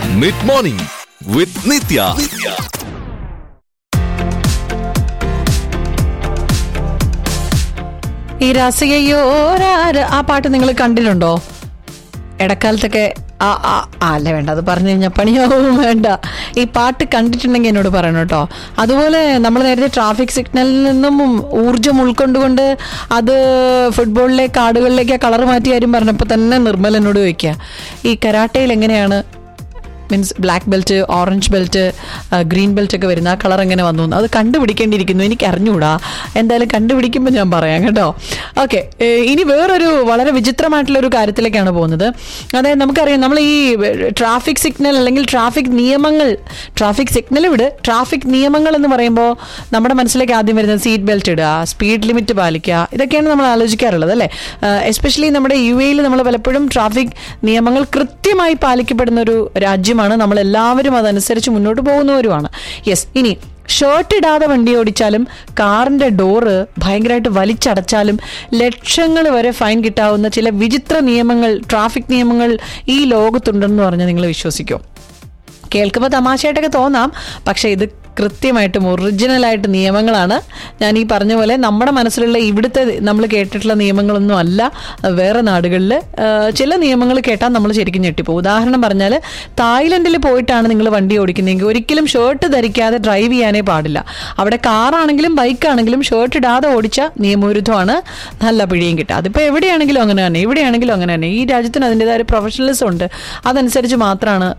mid morning വിത്ത് നിത്യ ഈ രാസയോരാര് ആ പാട്ട് നിങ്ങൾ കണ്ടിട്ടുണ്ടോ ഇടക്കാലത്തൊക്കെ ആ ആ ആ, അല്ല വേണ്ട അത് പറഞ്ഞു കഴിഞ്ഞാൽ പണിയാവും വേണ്ട ഈ പാട്ട് കണ്ടിട്ടുണ്ടെങ്കിൽ എന്നോട് പറയണം കേട്ടോ അതുപോലെ നമ്മൾ നേരത്തെ ട്രാഫിക് സിഗ്നലിൽ നിന്നും ഊർജ്ജം ഉൾക്കൊണ്ടുകൊണ്ട് അത് ഫുട്ബോളിലെ കാർഡുകളിലേക്ക് കളർ മാറ്റി കാര്യം പറഞ്ഞപ്പോൾ തന്നെ നിർമ്മൽ എന്നോട് ചോദിക്കുക ഈ കരാട്ടയിൽ എങ്ങനെയാണ് means black belt orange belt green belt ഒക്കെ വരുന്ന ആ കളർ എങ്ങനെ വന്നു എന്ന് അത് കണ്ടുപിടിക്കേണ്ടിയിരിക്കുന്നു എനിക്ക് അറിഞ്ഞുകൂടാ എന്തായാലും കണ്ടുപിടിക്കുമ്പോൾ ഞാൻ പറയാം കേട്ടോ ഓക്കെ ഇനി വേറൊരു വളരെ വിചിത്രമായിട്ടുള്ള ഒരു കാര്യത്തിലേക്കാണ് പോകുന്നത് അതായത് നമുക്കറിയാം നമ്മൾ ഈ ട്രാഫിക് സിഗ്നൽ അല്ലെങ്കിൽ ട്രാഫിക് നിയമങ്ങൾ ട്രാഫിക് സിഗ്നൽ വിട് ട്രാഫിക് നിയമങ്ങൾ എന്ന് പറയുമ്പോൾ നമ്മുടെ മനസ്സിലേക്ക് ആദ്യം വരുന്നത് സീറ്റ് ബെൽറ്റ് ഇടുക സ്പീഡ് ലിമിറ്റ് പാലിക്കുക ഇതൊക്കെയാണ് നമ്മൾ ആലോചിക്കാറുള്ളത് അല്ലേ എസ്പെഷ്യലി നമ്മുടെ യു എയിൽ നമ്മൾ പലപ്പോഴും ട്രാഫിക് നിയമങ്ങൾ കൃത്യമായി പാലിക്കപ്പെടുന്ന ഒരു രാജ്യമാണ് നമ്മൾ എല്ലാവരും അതനുസരിച്ച് മുന്നോട്ട് പോകുന്നവരുമാണ് യെസ് ഇനി ഷർട്ട് ഇടാതെ വണ്ടി ഓടിച്ചാലും കാറിന്റെ ഡോറ് ഭയങ്കരമായിട്ട് വലിച്ചടച്ചാലും ലക്ഷങ്ങൾ വരെ ഫൈൻ കിട്ടാവുന്ന ചില വിചിത്ര നിയമങ്ങൾ ട്രാഫിക് നിയമങ്ങൾ ഈ ലോകത്തുണ്ടെന്ന് പറഞ്ഞാൽ നിങ്ങൾ വിശ്വസിക്കുമോ കേൾക്കുമ്പോൾ തമാശയായിട്ടൊക്കെ തോന്നാം പക്ഷേ ഇത് കൃത്യമായിട്ടും ഒറിജിനലായിട്ട് നിയമങ്ങളാണ് ഞാൻ ഈ പറഞ്ഞ പോലെ നമ്മുടെ മനസ്സിലുള്ള ഇവിടുത്തെ നമ്മൾ കേട്ടിട്ടുള്ള നിയമങ്ങളൊന്നും അല്ല വേറെ നാടുകളിൽ ചില നിയമങ്ങൾ കേട്ടാൽ നമ്മൾ ശരിക്കും ഞെട്ടിപ്പോകും ഉദാഹരണം പറഞ്ഞാൽ തായ്ലൻഡിൽ പോയിട്ടാണ് നിങ്ങൾ വണ്ടി ഓടിക്കുന്നതെങ്കിൽ ഒരിക്കലും ഷർട്ട് ധരിക്കാതെ ഡ്രൈവ് ചെയ്യാനേ പാടില്ല അവിടെ കാറാണെങ്കിലും ബൈക്കാണെങ്കിലും ഷർട്ട് ഇടാതെ ഓടിച്ച നിയമവിരുദ്ധമാണ് നല്ല പിഴയും കിട്ടുക അതിപ്പോൾ എവിടെയാണെങ്കിലും അങ്ങനെ തന്നെ എവിടെയാണെങ്കിലും അങ്ങനെ തന്നെ ഈ രാജ്യത്തിന് അതിൻ്റെതായ പ്രൊഫഷണലിസം ഉണ്ട് അതനുസരിച്ച് മാത്രമാണ്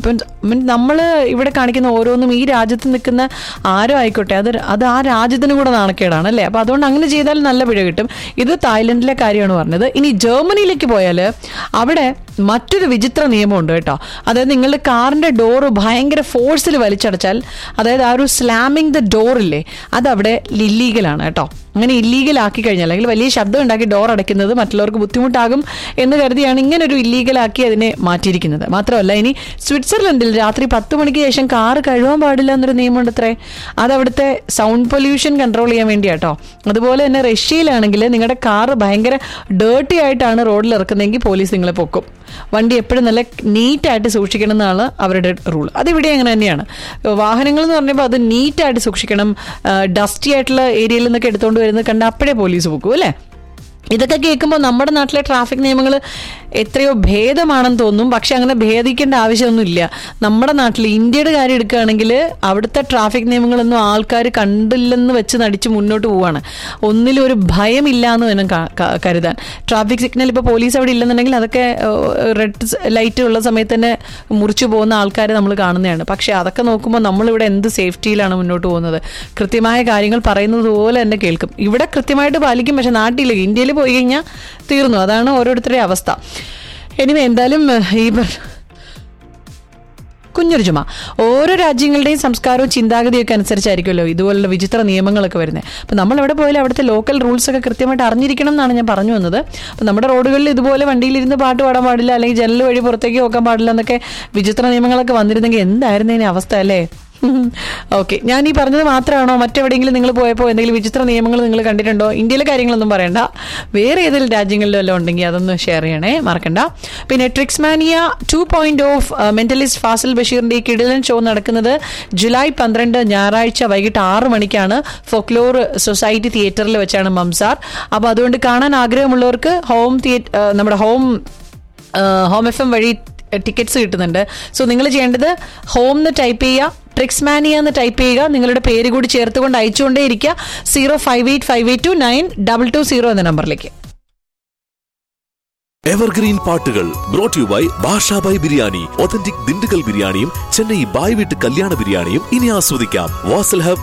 നമ്മൾ ഇവിടെ കാണിക്കുന്ന ഓരോന്നും ഈ രാജ്യത്ത് നിൽക്കുന്ന ആരോ ആയിക്കോട്ടെ അത് അത് ആ രാജ്യത്തിന് കൂടെ നാണക്കേടാണ് അല്ലേ അപ്പോൾ അതുകൊണ്ട് അങ്ങനെ ചെയ്താൽ നല്ല പിഴ കിട്ടും ഇത് തായ്ലൻഡിലെ കാര്യമാണ് പറഞ്ഞത് ഇനി ജർമ്മനിയിലേക്ക് പോയാൽ അവിടെ മറ്റൊരു വിചിത്ര നിയമമുണ്ട് കേട്ടോ അതായത് നിങ്ങളുടെ കാറിന്റെ ഡോറ് ഭയങ്കര ഫോഴ്സിൽ വലിച്ചടച്ചാൽ അതായത് ആ ഒരു സ്ലാമിങ് ദ ഡോറില്ലേ അതവിടെ ഇല്ലീഗലാണ് കേട്ടോ അങ്ങനെ ഇല്ലീഗൽ ആക്കി കഴിഞ്ഞാൽ അല്ലെങ്കിൽ വലിയ ശബ്ദം ഉണ്ടാക്കി ഡോർ അടയ്ക്കുന്നത് മറ്റുള്ളവർക്ക് ബുദ്ധിമുട്ടാകും എന്ന് കരുതിയാണ് ഇങ്ങനെ ഒരു ഇല്ലീഗലാക്കി അതിനെ മാറ്റിയിരിക്കുന്നത് മാത്രമല്ല ഇനി സ്വിറ്റ്സർലൻഡിൽ രാത്രി പത്ത് മണിക്ക് ശേഷം കാറ് കഴുകാൻ പാടില്ല എന്നൊരു നിയമമുണ്ട് അത്രേ അത് അവിടുത്തെ സൗണ്ട് പൊല്യൂഷൻ കൺട്രോൾ ചെയ്യാൻ വേണ്ടിയാട്ടോ അതുപോലെ തന്നെ റഷ്യയിലാണെങ്കിൽ നിങ്ങളുടെ കാറ് ഭയങ്കര ഡേർട്ടി ആയിട്ടാണ് റോഡിൽ ഇറക്കുന്നതെങ്കിൽ പോലീസ് നിങ്ങളെ പൊക്കും വണ്ടി എപ്പോഴും നല്ല നീറ്റായിട്ട് സൂക്ഷിക്കണം എന്നാണ് അവരുടെ റൂൾ അതിവിടെ അങ്ങനെ തന്നെയാണ് വാഹനങ്ങൾ എന്ന് പറയുമ്പോൾ അത് നീറ്റായിട്ട് സൂക്ഷിക്കണം ഡസ്റ്റി ആയിട്ടുള്ള ഏരിയയിൽ നിന്നൊക്കെ എടുത്തുകൊണ്ട് വരുന്നത് കണ്ട് അപ്പോഴേ പോലീസ് പൊക്കും അല്ലേ ഇതൊക്കെ കേൾക്കുമ്പോൾ നമ്മുടെ നാട്ടിലെ ട്രാഫിക് നിയമങ്ങൾ എത്രയോ ഭേദമാണെന്ന് തോന്നും പക്ഷെ അങ്ങനെ ഭേദിക്കേണ്ട ആവശ്യമൊന്നുമില്ല നമ്മുടെ നാട്ടിൽ ഇന്ത്യയുടെ കാര്യം എടുക്കുകയാണെങ്കിൽ അവിടുത്തെ ട്രാഫിക് നിയമങ്ങളൊന്നും ആൾക്കാർ കണ്ടില്ലെന്ന് വെച്ച് നടിച്ച് മുന്നോട്ട് പോവാണ് ഒന്നിലും ഒരു ഭയമില്ല എന്ന് വേണം ക- ക- കരുതാൻ ട്രാഫിക് സിഗ്നൽ ഇപ്പോൾ പോലീസ് അവിടെ ഇല്ലെന്നുണ്ടെങ്കിൽ അതൊക്കെ റെഡ് ലൈറ്റ് ഉള്ള സമയത്ത് തന്നെ മുറിച്ചു പോകുന്ന ആൾക്കാരെ നമ്മൾ കാണുന്നതാണ് പക്ഷെ അതൊക്കെ നോക്കുമ്പോൾ നമ്മളിവിടെ എന്ത് സേഫ്റ്റിയിലാണ് മുന്നോട്ട് പോകുന്നത് കൃത്യമായ കാര്യങ്ങൾ പറയുന്നത് പോലെ തന്നെ കേൾക്കും ഇവിടെ കൃത്യമായിട്ട് പാലിക്കും പക്ഷെ നാട്ടിൽ ഇന്ത്യയിൽ പോയി കഴിഞ്ഞാൽ തീർന്നു അതാണ് ഓരോരുത്തരുടെ അവസ്ഥ എനിവേ എന്തായാലും ഏഹ്, ഈ പ- കുഞ്ഞൊരു ചുമ ഓരോ രാജ്യങ്ങളുടെയും സംസ്കാരവും ചിന്താഗതിയും ഒക്കെ അനുസരിച്ചായിരിക്കുമല്ലോ ഇതുപോലുള്ള വിചിത്ര നിയമങ്ങളൊക്കെ വരുന്നത് അപ്പം നമ്മൾ എവിടെ പോയാലും അവിടുത്തെ ലോക്കൽ റൂൾസ് ഒക്കെ കൃത്യമായിട്ട് അറിഞ്ഞിരിക്കണം എന്നാണ് ഞാൻ പറഞ്ഞു വന്നത് അപ്പം നമ്മുടെ റോഡുകളിൽ ഇതുപോലെ വണ്ടിയിലിരുന്ന് പാട്ട് പാടാൻ പാടില്ല അല്ലെങ്കിൽ ജനൽ വഴി പുറത്തേക്ക് നോക്കാൻ പാടില്ല എന്നൊക്കെ വിചിത്ര നിയമങ്ങളൊക്കെ വന്നിരുന്നെങ്കിൽ എന്തായിരുന്നു ഇതിന് അവസ്ഥ അല്ലേ ഓക്കെ ഞാൻ ഈ പറഞ്ഞത് മാത്രമാണോ മറ്റെവിടെയെങ്കിലും നിങ്ങൾ പോയപ്പോൾ എന്തെങ്കിലും വിചിത്ര നിയമങ്ങൾ നിങ്ങൾ കണ്ടിട്ടുണ്ടോ ഇന്ത്യയിലെ കാര്യങ്ങളൊന്നും പറയണ്ട വേറെ ഏതെങ്കിലും രാജ്യങ്ങളിലും വല്ലതും ഉണ്ടെങ്കിൽ അതൊന്ന് ഷെയർ ചെയ്യണേ മറക്കണ്ട പിന്നെ Tricksmania two point of mentalist Fazil ബഷീറിന്റെ ഈ കിടിലൻ ഷോ നടക്കുന്നത് ജൂലൈ പന്ത്രണ്ട് ഞായറാഴ്ച വൈകിട്ട് ആറ് മണിക്കാണ് ഫോക്ലോർ സൊസൈറ്റി തിയേറ്ററിൽ വെച്ചാണ് മംസാർ അപ്പോൾ അതുകൊണ്ട് കാണാൻ ആഗ്രഹമുള്ളവർക്ക് ഹോം തിയേറ്റർ നമ്മുടെ ഹോം ഹോം എഫ് എം വഴി ടിക്കറ്റ്സ് കിട്ടുന്നുണ്ട് സോ നിങ്ങൾ ചെയ്യേണ്ടത് ഹോം എന്ന് ടൈപ്പ് ചെയ്യുക ട്രിക്സ്മാനിയ എന്ന് ടൈപ്പ് ചെയ്യുക നിങ്ങളുടെ പേര് കൂടി ചേർത്തുകൊണ്ട് അയച്ചുകൊണ്ടേ ഇരിക്കുക zero five eight five eight two nine double two zero എന്ന നമ്പറിലേക്ക് എവർഗ്രീൻ പാട്ടുകൾ brought you by Basha Bhai biryani authentic Dindigul ബിരിയാണിയും ചെന്നൈ ബായ് വീട്ട് കല്യാണ ബിരിയാണിയും ഇനി ആസ്വദിക്കാം വാസൽ ഹബ്